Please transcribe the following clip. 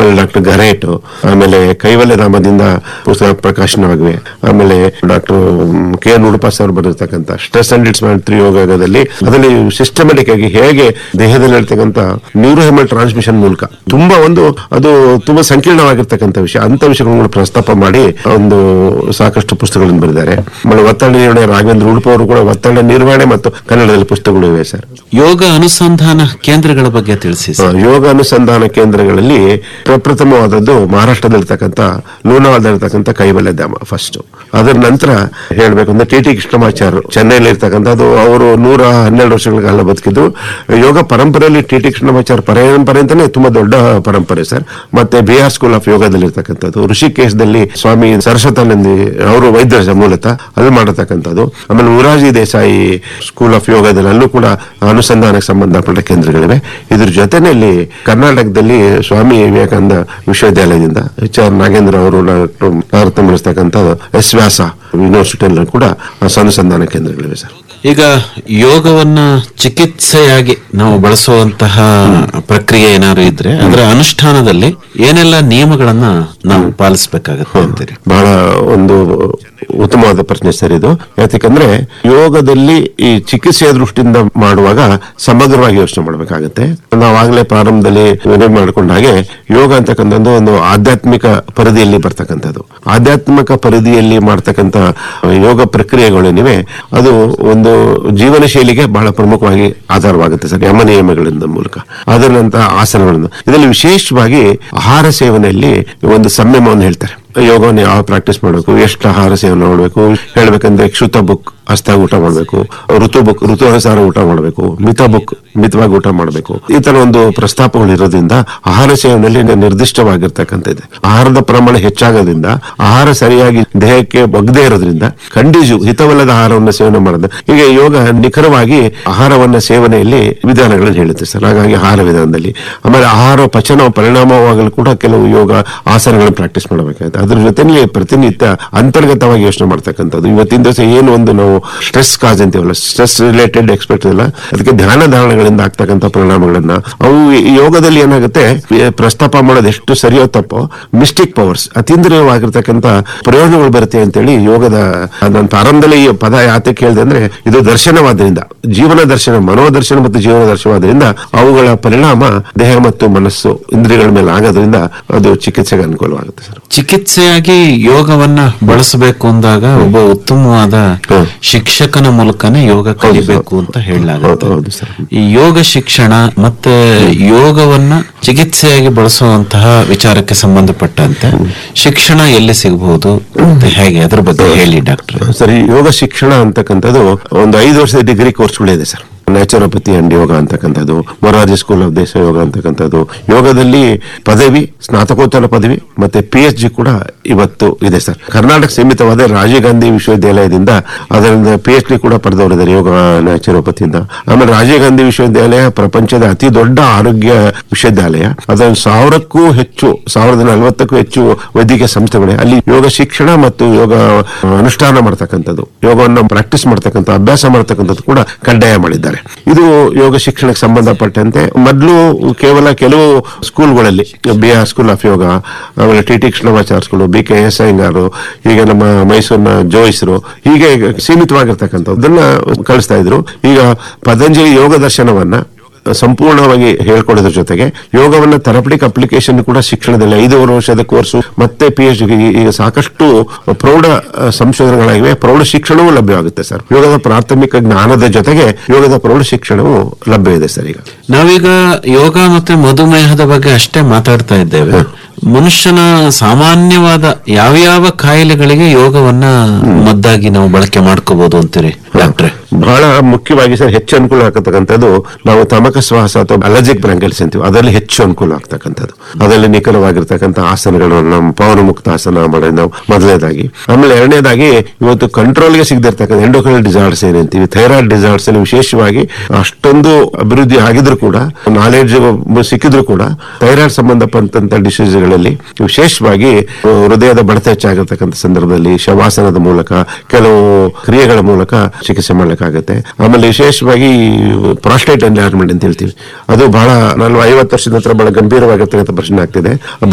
Doctor ಗರೇಟ್ ಆಮೇಲೆ ಕೈವಲ್ಯ ನಾಮದಿಂದ ಪುಸ್ತಕ ಪ್ರಕಾಶನವಾಗಿವೆ ಆಮೇಲೆ ಡಾಕ್ಟರ್ ಕೆ ಎನ್ ಉಡುಪಾಸ್ ಅವರು ಬರೆದಿರ್ತಕ್ಕಂಥ ಸ್ಟ್ರೆಸ್ ಅಂಡ್ ಇಟ್ಸ್ ತ್ರೀ ಯೋಗದಲ್ಲಿ ಅದರಲ್ಲಿ ಸಿಸ್ಟಮೆಟಿಕ್ ಆಗಿ ಹೇಗೆ ದೇಹದಲ್ಲಿ ಇರ್ತಕ್ಕಂಥ ನ್ಯೂರೋಹೆಮಲ್ ಟ್ರಾನ್ಸ್ಮಿಷನ್ ಮೂಲಕ ತುಂಬಾ ಒಂದು ಅದು ತುಂಬಾ ಸಂಕೀರ್ಣವಾಗಿರ್ತಕ್ಕಂಥ ವಿಷಯ ಅಂತ ವಿಷಯಗಳನ್ನು ಪ್ರಸ್ತಾಪ ಮಾಡಿ ಒಂದು ಸಾಕಷ್ಟು ಪುಸ್ತಕಗಳನ್ನು ಬರೆದಿದ್ದಾರೆ ಆಮೇಲೆ ಒತ್ತಡ ನಿರ್ವಹಣೆ ರಾಘವೇಂದ್ರ ಉಡುಪ ಅವರು ಕೂಡ ಒತ್ತಡ ನಿರ್ವಹಣೆ ಮತ್ತು ಕನ್ನಡದಲ್ಲಿ ಪುಸ್ತಕಗಳು ಇವೆ ಸರ್ ಯೋಗ ಅನುಸಂಧಾನ ಕೇಂದ್ರಗಳ ಬಗ್ಗೆ ತಿಳಿಸಿ ಆ, ಯೋಗ ಅನುಸಂಧಾನ ಕೇಂದ್ರಗಳಲ್ಲಿ ಪ್ರಪ್ರಥಮವಾದದ್ದು ಮಹಾರಾಷ್ಟ್ರದಲ್ಲಿರ್ತಕ್ಕಂಥ ಲೂನಾವಾದಲ್ಲಿರ್ತಕ್ಕಂಥ ಕೈವಲ್ಯ ಧಾಮ ಫಸ್ಟ್ ಅದರ ನಂತರ ಹೇಳ್ಬೇಕಂದ್ರೆ ಟಿ ಟಿ ಕೃಷ್ಣಮಾಚಾರ್ಯ ಚೆನ್ನೈಲಿ ಇರ್ತಕ್ಕಂಥದ್ದು ಅವರು ನೂರ ಹನ್ನೆರಡು ವರ್ಷಗಳ ಕಾಲ ಬದುಕಿದ್ರು ಯೋಗ ಪರಂಪರೆಯಲ್ಲಿ ಟಿ ಟಿ ಕೃಷ್ಣಮಾಚಾರ್ಯ ಪರಂಪರೆ ಅಂತಾನೆ ತುಂಬಾ ದೊಡ್ಡ ಪರಂಪರೆ ಸರ್ ಮತ್ತೆ ಬಿಹಾರ್ ಸ್ಕೂಲ್ ಆಫ್ ಯೋಗದಲ್ಲಿ ಇರ್ತಕ್ಕಂಥದ್ದು ಋಷಿಕೇಶದಲ್ಲಿ ಸ್ವಾಮಿ ಸರಸ್ವತಾನಂದಿ ಅವರು ವೈದ್ಯರ ಮೂಲತಃ ಅಲ್ಲಿ ಮಾಡತಕ್ಕಂಥದ್ದು ಆಮೇಲೆ ಮುರಾಜಿ ದೇಸಾಯಿ ಸ್ಕೂಲ್ ಆಫ್ ಯೋಗದಲ್ಲಿ ಅಲ್ಲೂ ಕೂಡ ಅನುಸಂಧಾನಕ್ಕೆ ಸಂಬಂಧಪಟ್ಟ ಕೇಂದ್ರಗಳಿವೆ ಇದ್ರ ಜೊತೆನಲ್ಲಿ ಕರ್ನಾಟಕದಲ್ಲಿ ಸ್ವಾಮಿ ವಿವೇಕಾನಂದ ವಿಶ್ವವಿದ್ಯಾಲಯದಿಂದ ಎಚ್ ಆರ್ ನಾಗೇಂದ್ರ ಅವರು ಭಾರತ ನಡೆಸ್ತಕ್ಕಂಥ ಎಸ್ ವ್ಯಾಸ ಯೂನಿವರ್ಸಿಟಿಯಲ್ಲಿ ಕೂಡ ಅನುಸಂಧಾನ ಕೇಂದ್ರಗಳಿವೆ ಸರ್ ಈಗ ಯೋಗವನ್ನ ಚಿಕಿತ್ಸೆಯಾಗಿ ನಾವು ಬಳಸುವಂತಹ ಪ್ರಕ್ರಿಯೆ ಏನಾದ್ರು ಇದ್ರೆ ಅದರ ಅನುಷ್ಠಾನದಲ್ಲಿ ಏನೆಲ್ಲ ನಿಯಮಗಳನ್ನ ನಾವು ಪಾಲಿಸಬೇಕಾಗತ್ತೆ ಅಂತೀರಿ ಬಹಳ ಒಂದು ಉತ್ತಮವಾದ ಪ್ರಶ್ನೆ ಸರ್ ಇದು ಯಾಕಂದ್ರೆ ಯೋಗದಲ್ಲಿ ಈ ಚಿಕಿತ್ಸೆಯ ದೃಷ್ಟಿಯಿಂದ ಮಾಡುವಾಗ ಸಮಗ್ರವಾಗಿ ಯೋಚನೆ ಮಾಡಬೇಕಾಗತ್ತೆ ನಾವಾಗಲೇ ಪ್ರಾರಂಭದಲ್ಲಿ ವಿನಯ ಮಾಡಿಕೊಂಡ ಹಾಗೆ ಯೋಗ ಅಂತಕ್ಕಂಥದ್ದು ಒಂದು ಆಧ್ಯಾತ್ಮಿಕ ಪರಿಧಿಯಲ್ಲಿ ಬರ್ತಕ್ಕಂಥದ್ದು ಆಧ್ಯಾತ್ಮಿಕ ಪರಿಧಿಯಲ್ಲಿ ಮಾಡ್ತಕ್ಕಂಥ ಯೋಗ ಪ್ರಕ್ರಿಯೆಗಳೇನಿವೆ ಅದು ಒಂದು ಜೀವನ ಶೈಲಿಗೆ ಬಹಳ ಪ್ರಮುಖವಾಗಿ ಆಧಾರವಾಗುತ್ತೆ ಸರ್ ಯಮ ನಿಯಮಗಳಿಂದ ಮೂಲಕ ಅದರ ನಂತರ ಆಸನಗಳಿಂದ ಇದರಲ್ಲಿ ವಿಶೇಷವಾಗಿ ಆಹಾರ ಸೇವನೆಯಲ್ಲಿ ಒಂದು ಸಂಯಮವನ್ನು ಹೇಳ್ತಾರೆ ಯೋಗವನ್ನು ಯಾವ ಪ್ರಾಕ್ಟೀಸ್ ಮಾಡಬೇಕು ಎಷ್ಟು ಆಹಾರ ಸೇವನೆ ಮಾಡಬೇಕು ಹೇಳ್ಬೇಕಂದ್ರೆ ಕ್ಷುತ ಬುಕ್ ಹಸ್ತ ಊಟ ಮಾಡಬೇಕು ಋತು ಬುಕ್ ಋತು ಅನುಸಾರ ಊಟ ಮಾಡಬೇಕು ಮಿತ ಬುಕ್ ಮಿತವಾಗಿ ಊಟ ಮಾಡಬೇಕು ಈ ತರ ಒಂದು ಪ್ರಸ್ತಾಪಗಳು ಇರೋದ್ರಿಂದ ಆಹಾರ ಸೇವನೆಯಲ್ಲಿ ನಿರ್ದಿಷ್ಟವಾಗಿರ್ತಕ್ಕಂಥದ್ದು ಆಹಾರದ ಪ್ರಮಾಣ ಹೆಚ್ಚಾಗೋದ್ರಿಂದ ಆಹಾರ ಸರಿಯಾಗಿ ದೇಹಕ್ಕೆ ಒಗ್ಗದೇ ಇರೋದ್ರಿಂದ ಖಂಡಿಜು ಹಿತವಲ್ಲದ ಆಹಾರವನ್ನು ಸೇವನೆ ಮಾಡೋದು ಹೀಗೆ ಯೋಗ ನಿಖರವಾಗಿ ಆಹಾರವನ್ನ ಸೇವನೆಯಲ್ಲಿ ವಿಧಾನಗಳನ್ನು ಹೇಳುತ್ತೆ ಸರ್ ಹಾಗಾಗಿ ಆಹಾರ ವಿಧಾನದಲ್ಲಿ ಆಮೇಲೆ ಆಹಾರ ಪಚನ ಪರಿಣಾಮವಾಗಲು ಕೂಡ ಕೆಲವು ಯೋಗ ಆಸನಗಳನ್ನು ಪ್ರಾಕ್ಟೀಸ್ ಮಾಡಬೇಕಾಗುತ್ತೆ ಅದ್ರ ಜೊತೆಲಿ ಪ್ರತಿನಿತ್ಯ ಅಂತರ್ಗತವಾಗಿ ಯೋಚನೆ ಮಾಡ್ತಕ್ಕಂಥದ್ದು ಇವತ್ತಿನ ದಿವಸ ಏನು ಒಂದು ನಾವು ಸ್ಟ್ರೆಸ್ ಕಾಜ್ ಅಂತೀವಲ್ಲ ಸ್ಟ್ರೆಸ್ ರಿಲೇಟೆಡ್ ಎಕ್ಸ್ಪೆಕ್ಟ್ ಇಲ್ಲ ಅದಕ್ಕೆ ಧ್ಯಾನ ಧಾರಣಗಳಿಂದ ಆಗ್ತಕ್ಕಂಥ ಪರಿಣಾಮಗಳನ್ನ ಅವು ಈ ಯೋಗದಲ್ಲಿ ಏನಾಗುತ್ತೆ ಈ ಪ್ರಸ್ತಾಪ ಮಾಡೋದು ಎಷ್ಟು ಸರಿಯೋ ತಪ್ಪೋ ಮಿಸ್ಟಿಕ್ ಪವರ್ಸ್ ಅತೀಂದ್ರಿಯವಾಗಿರ್ತಕ್ಕಂಥ ಪ್ರಯೋಜನಗಳು ಬರುತ್ತೆ ಅಂತೇಳಿ ಯೋಗದ ನಾನು ಪ್ರಾರಂಭದಲ್ಲಿ ಈ ಪದ ಯಾತೆ ಕೇಳಿದೆ ಅಂದ್ರೆ ಇದು ದರ್ಶನವಾದ್ರಿಂದ ಜೀವನ ದರ್ಶನ ಮನೋದರ್ಶನ ಮತ್ತು ಜೀವನ ದರ್ಶನವಾದ್ರಿಂದ ಅವುಗಳ ಪರಿಣಾಮ ದೇಹ ಮತ್ತು ಮನಸ್ಸು ಇಂದ್ರಿಯಗಳ ಮೇಲೆ ಆಗೋದ್ರಿಂದ ಅದು ಚಿಕಿತ್ಸೆಗೆ ಅನುಕೂಲವಾಗುತ್ತೆ ಸರ್ ಚಿಕಿತ್ಸೆಯಾಗಿ ಯೋಗವನ್ನ ಬಳಸಬೇಕು ಅಂದಾಗ ಒಬ್ಬ ಉತ್ತಮವಾದ ಹ್ಮ್. ಶಿಕ್ಷಕನ ಮೂಲಕನೇ ಯೋಗ ಕಲಿಬೇಕು ಅಂತ ಹೇಳಲಾಗುತ್ತೆ ಹೌದು ಸರ್ ಈ ಯೋಗ ಶಿಕ್ಷಣ ಮತ್ತೆ ಯೋಗವನ್ನ ಚಿಕಿತ್ಸೆಯಾಗಿ ಬಳಸುವಂತಹ ವಿಚಾರಕ್ಕೆ ಸಂಬಂಧಪಟ್ಟಂತೆ ಶಿಕ್ಷಣ ಎಲ್ಲಿ ಸಿಗಬಹುದು ಮತ್ತೆ ಹೇಗೆ ಅದ್ರ ಬಗ್ಗೆ ಹೇಳಿ ಡಾಕ್ಟರ್ ಸರಿ ಯೋಗ ಶಿಕ್ಷಣ ಅಂತಕ್ಕಂಥದ್ದು ಒಂದು ಐದು ವರ್ಷದ ಡಿಗ್ರಿ ಕೋರ್ಸ್ಗಳಿದೆ ಸರ್ ನ್ಯಾಚುರೋಪತಿ ಅಂಡ್ ಯೋಗ ಅಂತಕ್ಕಂಥದ್ದು ಮೊರಾರ್ಜಿ ಸ್ಕೂಲ್ ಆಫ್ ದೇಶ ಯೋಗ ಅಂತಕ್ಕಂಥದ್ದು ಯೋಗದಲ್ಲಿ ಪದವಿ ಸ್ನಾತಕೋತ್ತರ ಪದವಿ ಮತ್ತೆ ಪಿ ಎಚ್ ಜಿ ಕೂಡ ಇವತ್ತು ಇದೆ ಸರ್ ಕರ್ನಾಟಕ ಸೀಮಿತವಾದ ರಾಜೀವ್ ಗಾಂಧಿ ವಿಶ್ವವಿದ್ಯಾಲಯದಿಂದ ಅದರಿಂದ ಪಿ ಎಚ್ ಡಿ ಕೂಡ ಪಡೆದವರಿದ್ದಾರೆ ಯೋಗ ನ್ಯಾಚುರೋಪತಿಯಿಂದ ಆಮೇಲೆ ರಾಜೀವ್ ಗಾಂಧಿ ವಿಶ್ವವಿದ್ಯಾಲಯ ಪ್ರಪಂಚದ ಅತಿ ದೊಡ್ಡ ಆರೋಗ್ಯ ವಿಶ್ವವಿದ್ಯಾಲಯ ಅದರಲ್ಲಿ ಸಾವಿರಕ್ಕೂ ಹೆಚ್ಚು ಸಾವಿರದ ನಲವತ್ತಕ್ಕೂ ಹೆಚ್ಚು ವೈದ್ಯಕೀಯ ಸಂಸ್ಥೆಗಳಿವೆ ಅಲ್ಲಿ ಯೋಗ ಶಿಕ್ಷಣ ಮತ್ತು ಯೋಗ ಅನುಷ್ಠಾನ ಮಾಡ್ತಕ್ಕಂಥದ್ದು ಯೋಗವನ್ನು ಪ್ರಾಕ್ಟೀಸ್ ಮಾಡ್ತಕ್ಕಂಥ ಅಭ್ಯಾಸ ಮಾಡ್ತಕ್ಕಂಥದ್ದು ಕೂಡ ಕಡ್ಡಾಯ ಮಾಡಿದ್ದಾರೆ ಇದು ಯೋಗ ಶಿಕ್ಷಣಕ್ಕೆ ಸಂಬಂಧಪಟ್ಟಂತೆ ಮೊದಲು ಕೇವಲ ಕೆಲವು ಸ್ಕೂಲ್ಗಳಲ್ಲಿ B R school of yoga ಆಮೇಲೆ T T Krishnamacharya school B K S Iyengar ಹೀಗೆ ನಮ್ಮ ಮೈಸೂರಿನ ಜೋಯಿಸ್ರು ಹೀಗೆ ಸೀಮಿತವಾಗಿರ್ತಕ್ಕಂಥದ್ದನ್ನ ಕಳಿಸ್ತಾ ಇದ್ರು ಈಗ ಪತಂಜಲಿ ಯೋಗ ದರ್ಶನವನ್ನ ಸಂಪೂರ್ಣವಾಗಿ ಹೇಳ್ಕೊಡೋದ್ರ ಜೊತೆಗೆ ಯೋಗವನ್ನ ಥೆರಪಿಟಿಕ್ ಅಪ್ಲಿಕೇಶನ್ ಕೂಡ ಶಿಕ್ಷಣದಲ್ಲಿ ಐದೂವರೆ ವರ್ಷದ ಕೋರ್ಸು ಮತ್ತೆ ಪಿ ಎಚ್ ಡಿ ಈಗ ಸಾಕಷ್ಟು ಪ್ರೌಢ ಆ, ಸಂಶೋಧನೆಗಳಾಗಿವೆ ಪ್ರೌಢ ಶಿಕ್ಷಣವೂ ಲಭ್ಯವಾಗುತ್ತೆ ಸರ್ ಯೋಗದ ಪ್ರಾಥಮಿಕ ಜ್ಞಾನದ ಜೊತೆಗೆ ಯೋಗದ ಪ್ರೌಢ ಶಿಕ್ಷಣವೂ ಲಭ್ಯ ಇದೆ ಸರ್ ಈಗ ನಾವೀಗ ಯೋಗ ಮತ್ತೆ ಮಧುಮೇಹದ ಬಗ್ಗೆ ಅಷ್ಟೇ ಮಾತಾಡ್ತಾ ಇದ್ದೇವೆ ಮನುಷ್ಯನ ಸಾಮಾನ್ಯವಾದ ಯಾವ್ಯಾವ ಕಾಯಿಲೆಗಳಿಗೆ ಯೋಗವನ್ನ ಮದ್ದಾಗಿ ನಾವು ಬಳಕೆ ಮಾಡ್ಕೋಬಹುದು ಅಂತೀರಿ ಡಾಕ್ಟ್ರೆ ಬಹಳ ಮುಖ್ಯವಾಗಿ ಸರ್ ಹೆಚ್ಚು ಅನುಕೂಲ ಆಗ್ತಕ್ಕಂಥದ್ದು ನಾವು ತಮಕ ಶ್ವಾಸ ಅಥವಾ ಅಲರ್ಜಿಕ್ ಬ್ರಾಂಕೈಟಿಸ್ ಅಂತೀವಿ ಅದರಲ್ಲಿ ಹೆಚ್ಚು ಅನುಕೂಲ ಆಗ್ತಕ್ಕಂಥದ್ದು ಅದರಲ್ಲಿ ನಿಖರವಾಗಿರ್ತಕ್ಕಂಥ ಆಸನಗಳನ್ನು ನಮ್ಮ ಪವನ ಮುಕ್ತ ಆಸನ ಮಾಡೋದು ನಾವು ಮೊದಲನೇದಾಗಿ ಆಮೇಲೆ ಎರಡನೇದಾಗಿ ಇವತ್ತು ಕಂಟ್ರೋಲ್ಗೆ ಸಿಗದಿರ್ತಕ್ಕಂಥ ಎಂಡೋಕ್ರೈನ್ ಡಿಸಾರ್ಡ್ಸ್ ಏನಂತೀವಿ ಥೈರಾಯ್ಡ್ ಡಿಸಾರ್ಡ್ಸ್ ಅಲ್ಲಿ ವಿಶೇಷವಾಗಿ ಅಷ್ಟೊಂದು ಅಭಿವೃದ್ಧಿ ಆಗಿದ್ರು ಕೂಡ ನಾಲೆಡ್ಜ್ ಸಿಕ್ಕಿದ್ರು ಕೂಡ ಥೈರಾಯ್ಡ್ ಸಂಬಂಧಪಟ್ಟಂತ ಡಿಸೀಸ್ಗಳಲ್ಲಿ ವಿಶೇಷವಾಗಿ ಆ, ಹೃದಯದ ಬಡಿತ ಹೆಚ್ಚಾಗಿರ್ತಕ್ಕಂಥ ಸಂದರ್ಭದಲ್ಲಿ ಶವಾಸನದ ಮೂಲಕ ಕೆಲವು ಕ್ರಿಯೆಗಳ ಮೂಲಕ ಚಿಕಿತ್ಸೆ ಮಾಡ್ಲಿಕ್ಕಾಗತ್ತೆ ಆಮೇಲೆ ವಿಶೇಷವಾಗಿ ಪ್ರಾಸ್ಟೇಟ್ ಎನ್ಲಾರ್ಮೆಂಟ್ ಅಂತ ಹೇಳ್ತೀವಿ ಅದು ಬಹಳ ನಲ್ವ ಐವತ್ತು ವರ್ಷದ ನಂತರ ಬಹಳ ಗಂಭೀರವಾಗಿರ್ತಕ್ಕಂಥ ಪ್ರಶ್ನೆ ಆಗ್ತಿದೆ